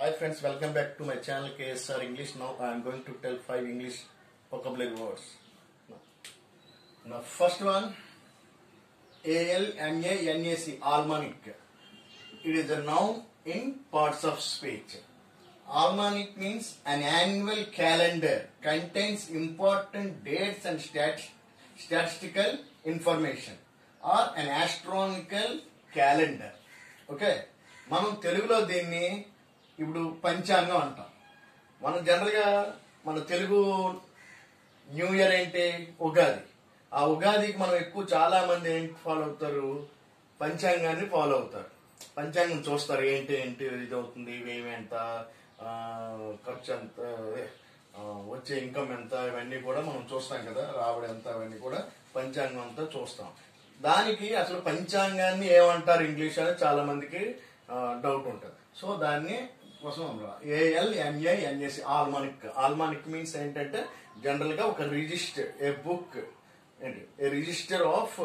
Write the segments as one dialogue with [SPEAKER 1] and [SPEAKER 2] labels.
[SPEAKER 1] Hi friends, welcome back to my channel KSR English. Now I am going to tell five English vocabulary words. Now, now first one, A-L-M-A-N-A-C, almanac. It is a noun in parts of speech. Almanac means an annual calendar, contains important dates and stat- statistical information or an astronomical calendar. Okay మనం తెలుగులో దీన్ని ఇప్పుడు పంచాంగం అంటాం మనం జనరల్గా మన Telugu new year ఏంటి ఉగాది ఆ ఉగాదికి మనం ఎక్కువ చాలా మంది ఏంటి ఫాలో అవుతారు పంచాంగాన్ని ఫాలో అవుతారు పంచాంగం చూస్తారు ఏంటి ఏంటి ఇది అవుతుంది ఇవేమి ఎంత ఆ, ఖర్చు ఎంత అదే, ఆ, వచ్చే ఇన్కమ్ ఎంత ఇవన్నీ కూడా మనం చూస్తాం కదా రాబడి ఎంత అవన్నీ కూడా పంచాంగం అంతా చూస్తాం దానికి అసలు పంచాంగాన్ని ఏమంటారు ఇంగ్లీష్ అని చాలా మందికి డౌట్ ఉంటుంది సో దాన్ని కోసం A L M A N S C almanac almanac means ఏంటంటే జనరల్ గా ఒక రిజిస్టర్ ఏ బుక్ ఏంటి ఏ రిజిస్టర్ ఆఫ్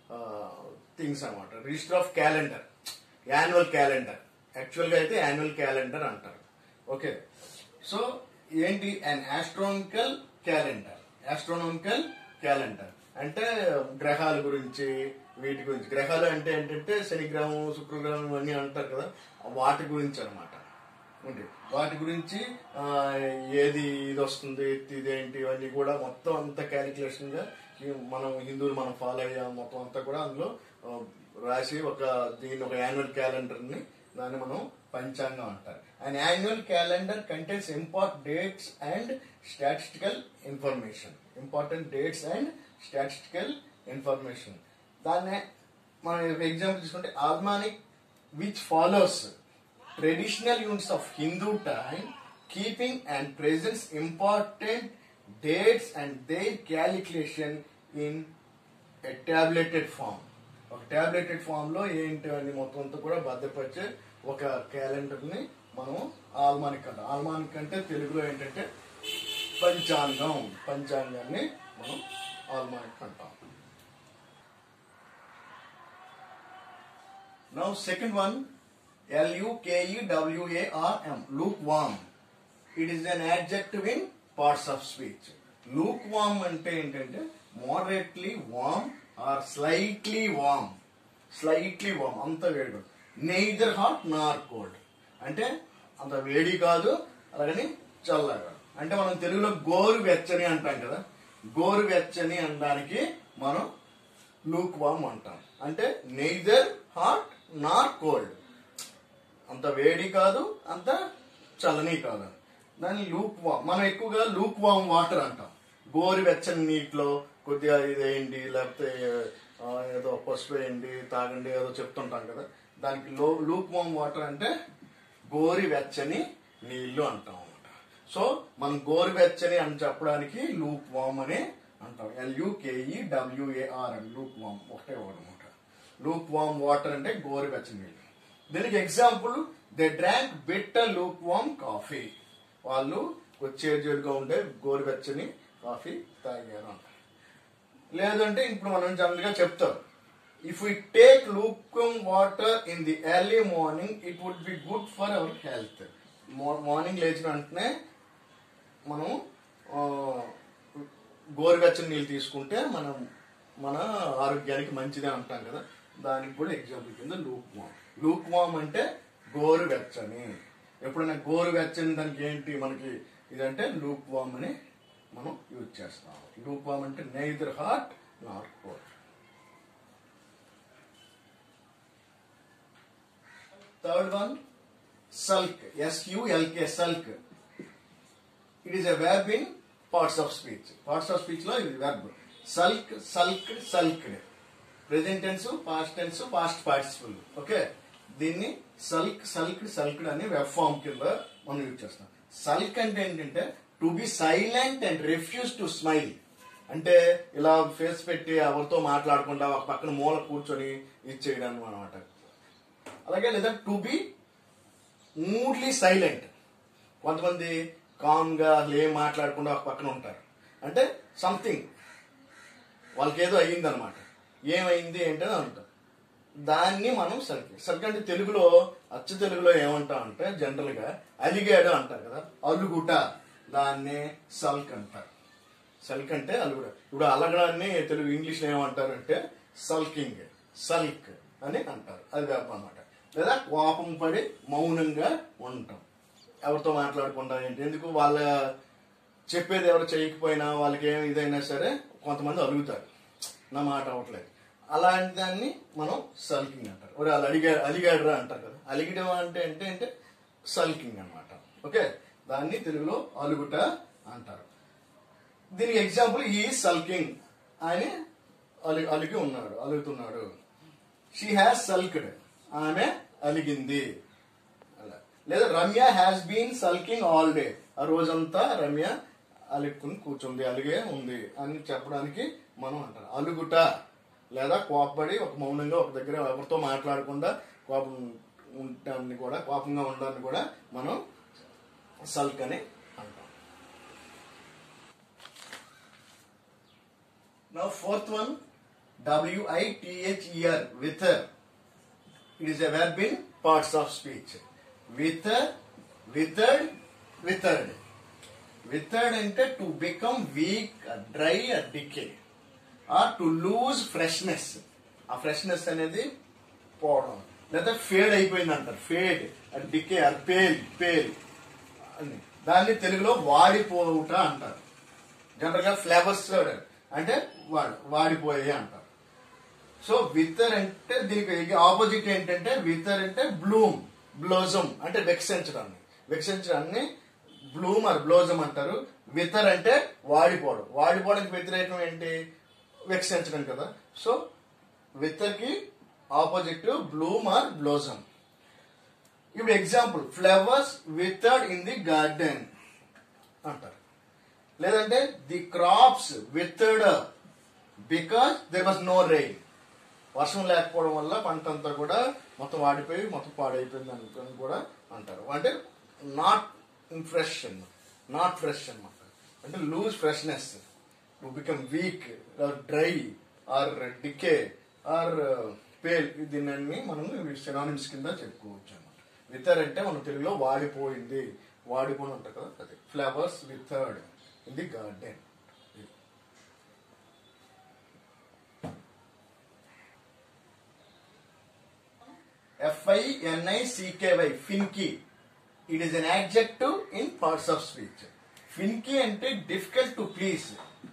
[SPEAKER 1] థింగ్స్ అనమాట register of calendar annual calendar actual గా అయితే యాన్యువల్ క్యాలెండర్ అంటారు ఓకే సో ఏంటి an astronomical calendar astronomical calendar అంటే గ్రహాల గురించి వీటి గురించి గ్రహాలు అంటే ఏంటంటే శనిగ్రహం శుక్రగ్రహం ఇవన్నీ అంటారు కదా వాటి గురించి అనమాట ఉంది వాటి గురించి ఆ, ఏది ఇది వస్తుంది ఇదేంటి ఇవన్నీ కూడా మొత్తం అంతా క్యాలిక్యులేషన్ గా ఈ మనం హిందువులు మనం ఫాలో అయ్యాం మొత్తం అంతా కూడా అందులో ఆ, రాసి ఒక దీని ఒక యాన్యువల్ క్యాలెండర్ ని దాన్ని మనం పంచాంగం అంటారు and annual calendar contains important dates and statistical information important dates and statistical information దాన్నే మనం ఎగ్జాంపుల్ తీసుకుంటే almanac which follows traditional units of Hindu time, keeping and presents important dates and their calculation in a tabulated form. ఒక టాబ్లెటెడ్ form లో ఏంటి అని మొత్తం అంతా కూడా భద్రపరిచే ఒక క్యాలెండర్ ని మనం ఆల్మానిక్ అంటాం ఆల్మానిక్ అంటే తెలుగులో ఏంటంటే పంచాంగం పంచాంగాన్ని మనం ఆల్మానిక్ అంటాం Now second one, L-U-K-E-W-A-R-M, lukewarm. It is an adjective in parts of speech. Lukewarm అంటే ఏంటంటే moderately warm or slightly warm. Slightly warm, అంత వేడి నెయిదర్ హాట్ నార్ కోల్డ్ అంటే అంత వేడి కాదు అలాగని చల్లగా అంటే మనం తెలుగులో గోరు వెచ్చని అంటాం కదా గోరు వెచ్చని అనడానికి మనం లూక్ వామ్ అంటాం అంటే నెయిదర్ హాట్ నార్ కోల్డ్ అంత వేడి కాదు అంత చల్లని కాదు దాన్ని లూక్ వామ్ మనం ఎక్కువగా లూక్ వామ్ వాటర్ అంటాం గోరు వెచ్చని నీటిలో కొద్దిగా ఇదేయండి లేకపోతే ఆ, ఏదో పసుపు వేయండి తాగండి ఏదో చెప్తుంటాం కదా దానికి లో లూక్ వామ్ వాటర్ అంటే గోరి వెచ్చని నీళ్లు అంటాం అన్నమాట సో మనం గోరు వెచ్చని అని చెప్పడానికి లూక్ వామ్ అని అంటాం ఎల్యూకేఈ డబ్ల్యూఏఆర్ అని లూక్ వామ్ ఒకటే వర్డ్ అనమాట లూక్ వామ్ వాటర్ అంటే గోరు వెచ్చని నీళ్ళు దీనికి example they drank bitter lukewarm coffee వాళ్ళు చేరుగా ఉండే గోరువెచ్చని కాఫీ తాగారు అంట లేదంటే ఇప్పుడు మనం జనరల్ గా చెప్తాం if we take lukewarm water in the early morning it would be good for our health morning లేచిన వెంటనే మనం ఆ, గోరువెచ్చని నీళ్ళు తీసుకుంటే మనం మన ఆరోగ్యానికి మంచిది అంటాం కదా దానికి కూడా ఎగ్జాంపుల్ కింద లూక్ వామ్ లూక్ వామ్ అంటే గోరు వెచ్చని ఎప్పుడైనా గోరు వెచ్చని దానికి ఏంటి మనకి ఇదంటే లూక్ వామ్ అని మనం యూజ్ చేస్తాం లూక్ వామ్ అంటే neither hot not cold third one sulk S U L K sulk it is a verb in parts of speech parts of speech లో ఇది verb sulk sulk sulked present tense past tense past participle okay దీన్ని sulk sulked sulked అని verb form కింద మనం use చేస్తాం sulk అంటే ఏంటంటే to be silent and refuse to smile అంటే ఇలా ఫేస్ పెట్టి ఎవరితో మాట్లాడకుండా ఒక పక్కన మూల కూర్చొని ఇది చేయడం అనమాట అలాగే లేదా టు బి మూడ్లీ సైలెంట్ కొంతమంది కామ్ గా అసలు ఏం మాట్లాడకుండా ఒక పక్కన ఉంటారు అంటే సంథింగ్ వాళ్ళకి ఏదో అయ్యింది అనమాట ఏమైంది ఏంటని అంటారు దాన్ని మనం సల్కి సల్కి అంటే తెలుగులో అచ్చ తెలుగులో ఏమంటాం అంటే జనరల్ గా అలిగాడు అంటారు కదా అలుగుట దాన్నే సల్క్ అంటారు సల్క్ అంటే అలుగుట ఇప్పుడు అలగడాన్ని తెలుగు ఇంగ్లీష్ లో ఏమంటారంటే సల్కింగ్ సల్క్ అని అంటారు అది వేప అన్నమాట లేదా కోపం పడి మౌనంగా ఉండటం ఎవరితో మాట్లాడకుండా ఏంటి ఎందుకు వాళ్ళ చెప్పేది ఎవరు చేయకపోయినా వాళ్ళకి ఏం ఇదైనా సరే కొంతమంది అలుగుతారు నా మాట అవ్వట్లేదు అలాంటి దాన్ని మనం సల్కింగ్ అంటారు ఒక వాళ్ళు అలిగా అలిగాడురా అంటారు కదా అలిగడం అంటే అంటే అంటే సల్కింగ్ అన్నమాట ఓకే దాన్ని తెలుగులో అలుగుట అంటారు దీనికి ఎగ్జాంపుల్ ఈ సల్కింగ్ అని అలి అలిగి ఉన్నాడు అలుగుతున్నాడు షీ హ్యాస్ సల్క్డ్ ఆమె అలిగింది అలా లేదా Ramya has been sulking all day ఆ రోజంతా రమ్య అలుక్కుని కూర్చుంది అలిగే ఉంది అని చెప్పడానికి మనం అంటారు అలుగుట లేదా కోపపడి ఒక మౌనంగా ఒక దగ్గర ఎవరితో మాట్లాడకుండా కోపం ఉండటాన్ని కూడా కోపంగా ఉండడాన్ని కూడా మనం సల్క్ అని అంటాం Now fourth one, W-I-T-H-E-R, wither. It is a verb in parts of speech. Wither, withered, withered. Withered అంటే to become weak, or dry, or decay. Or to lose freshness. ఆ ఫ్రెష్నెస్ అనేది పోవడం లేదా ఫేడ్ అయిపోయింది అంటారు fade decay or pale pale అని దాన్ని తెలుగులో వాడిపోవుట అంటారు జనరల్ గా ఫ్లేవర్స్ అంటే వాడు వాడిపోయాయి అంటారు సో వితర్ అంటే దీనికి ఆపోజిట్ ఏంటంటే వితర్ అంటే బ్లూమ్ బ్లోజమ్ అంటే వెక్సించడాన్ని వెక్సించడాన్ని బ్లూమ్ ఆర్ బ్లోజమ్ అంటారు వితర్ అంటే వాడిపోవడం వాడిపోవడానికి వ్యతిరేకం ఏంటి వెక్సించడం కదా సో వితర్ కి ఆపోజిట్ బ్లూమ్ ఆర్ బ్లోజమ్ ఇప్పుడు example flowers withered in the garden అంటారు లేదంటే the crops withered because there was no rain వర్షం లేకపోవడం వల్ల పంట అంతా కూడా మొత్తం వాడిపోయి మొత్తం పాడైపోయింది అనుకుని కూడా అంటారు అంటే నాట్ ఫ్రెష్ నాట్ ఫ్రెష్ అన్నమాట అంటే lose freshness to become weak or dry or decay or pale దీన్ని మనం సినానిమ్స్ కింద చెప్పుకోవచ్చు అన్నమాట వితర్ అంటే మనం తెలుగులో వాడిపోయింది వాడిపోయి ఉంటారు కదా అది flowers withered in the garden ఎఫ్ఐఎన్ఐసికేవై ఫిన్కీ it is an adjective in parts of speech ఫిన్కీ అంటే డిఫికల్ట్ టు ప్లీజ్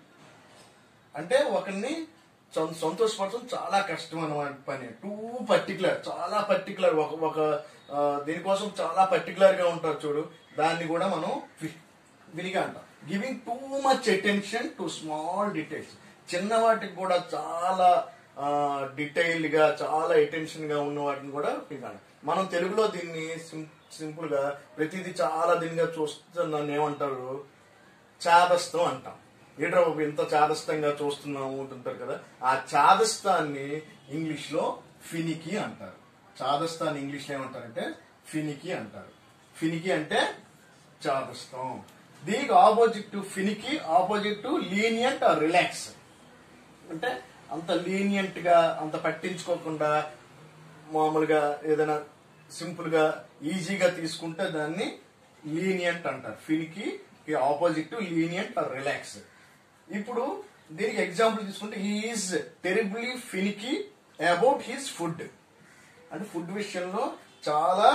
[SPEAKER 1] అంటే ఒకరిని సం- సంతోషపరచడం చాలా కష్టం అన్నమాట పని టూ పర్టికులర్ చాలా పర్టికులర్ ఒక ఒక ఆ, దీనికోసం చాలా పర్టికులర్ గా ఉంటారు చూడు దాన్ని కూడా మనం వి- వినిగా అంటాం giving too much attention to small details చిన్న వాటికి కూడా చాలా డీటెయిల్డ్ గా చాలా అటెన్షన్ గా ఉన్న వాటిని కూడా వినిగా అంటాం. మనం తెలుగులో దీన్ని సింపుల్ గా ప్రతిదీ చాలా దీనిగా చూస్తున్నాను ఏమంటారు చాదస్తం అంటాం ఏంటో ఇంత చాదస్తంగా చూస్తున్నాము అంటుంటారు కదా ఆ చాదస్తాన్ని ఇంగ్లీష్ లో ఫినికి అంటారు చాదస్తాన్ని ఇంగ్లీష్ లో ఏమంటారంటే ఫినికి అంటారు ఫినికి అంటే చాదస్తం దీనికి opposite to finicky opposite to lenient or relax అంటే అంత లీనియంట్ గా అంత పట్టించుకోకుండా మామూలుగా ఏదైనా సింపుల్ గా ఈజీగా తీసుకుంటే దాన్ని లీనియంట్ అంటారు finicky opposite to lenient or relax ఇప్పుడు దీనికి ఎగ్జాంపుల్ తీసుకుంటే he is terribly finicky about his food అంటే ఫుడ్ విషయంలో చాలా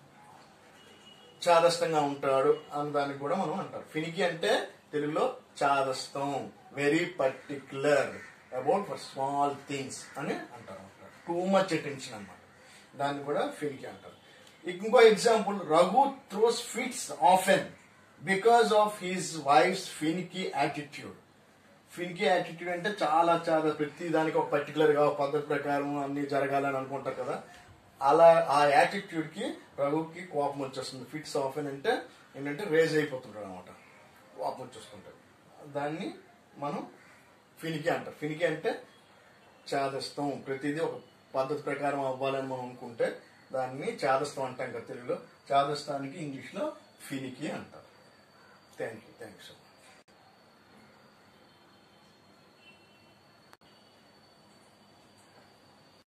[SPEAKER 1] చాదస్తంగా ఉంటాడు అని దానికి కూడా మనం అంటారు ఫినికి అంటే తెలుగులో చాదస్తం very particular about for small things అని అంటారు టూ మచ్ అటెన్షన్ అన్నమాట దాన్ని కూడా ఫినికి అంటారు ఇంకో example Raghu throws fits often because of his wife's finicky attitude finicky attitude అంటే చాలా చాలా ప్రతి దానికి ఒక పర్టికులర్ గా ఒక పద్ధతి ప్రకారం అన్ని జరగాలని అనుకుంటారు కదా అలా ఆ యాటిట్యూడ్ కి రఘుకి కోపం వచ్చేస్తుంది ఫిట్స్ ఆఫ్ అంటే ఏంటంటే రేజ్ అయిపోతుంటాడు అనమాట కోపం వచ్చేస్తుంటాడు దాన్ని మనం ఫినికి అంటారు ఫినికి అంటే చాదస్తం ప్రతిదీ ఒక పద్ధతి ప్రకారం అవ్వాలని మనం అనుకుంటే దాన్ని చాదస్తం అంటాం కదా తెలుగులో చాదస్తానికి ఇంగ్లీష్ లో ఫినికి అంటారు thank you thank you so much